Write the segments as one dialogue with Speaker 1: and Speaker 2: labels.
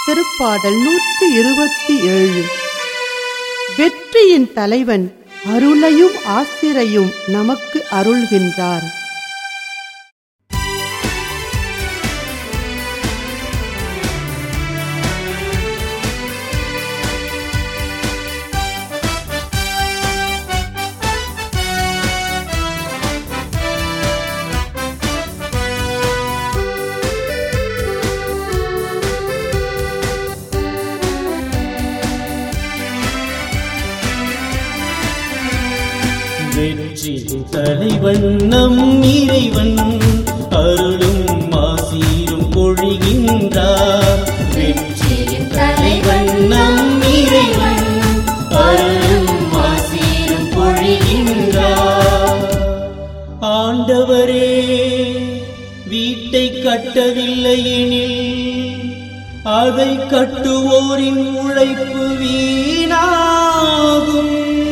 Speaker 1: திருப்பாடல் நூற்றி இருபத்தி ஏழு வெற்றியின் தலைவன் அருளையும் ஆசிரையும் நமக்கு அருள்கின்றார்
Speaker 2: வெற்றி தலைவன் நம் இறைவன் அருளும் ஆசீரும் பொழிகின்றார் வெற்றியின் தலைவன் நம் இறைவன் அருளும் ஆசீரும் பொழிகின்றார் ஆண்டவரே வீட்டை கட்டவில்லை எனில் அதை கட்டுவோரின் உழைப்பு வீணாகும்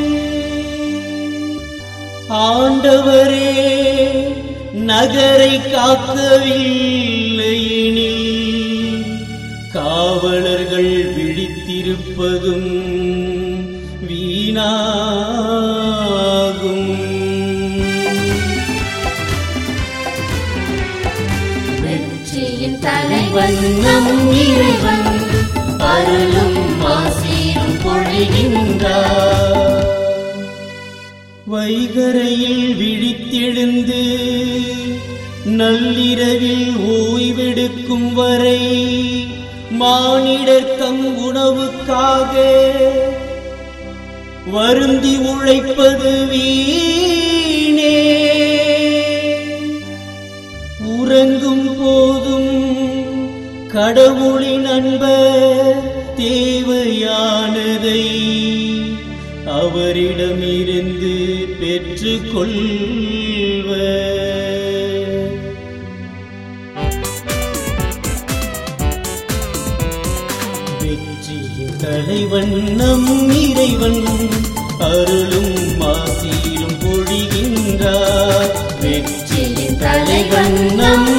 Speaker 2: ஆண்டவரே நகரை காக்கவில்லை எனில் காவலர்கள் விழித்திருப்பதும் வீணாகும்
Speaker 3: வெற்றியின் தலைவன் நம் இறைவன் அருளும் ஆசீரும் பொழிகின்றார்
Speaker 2: வைகரையில் விழித்தெழுந்து நள்ளிரவில் ஓய்வெடுக்கும் வரை மானிடர் தம் உணவுக்காக வருந்தி உழைப்பது வீணே உறங்கும் போதும் கடவுளின் அன்ப தேவையானதை அவரிடமிருந்து பெற்றுக்கொள்வ வெற்றியின் தலைவன் நம் இறைவன் அருளும் ஆசீரும் பொழிகின்றார் வெற்றியின் தலைவன் நம்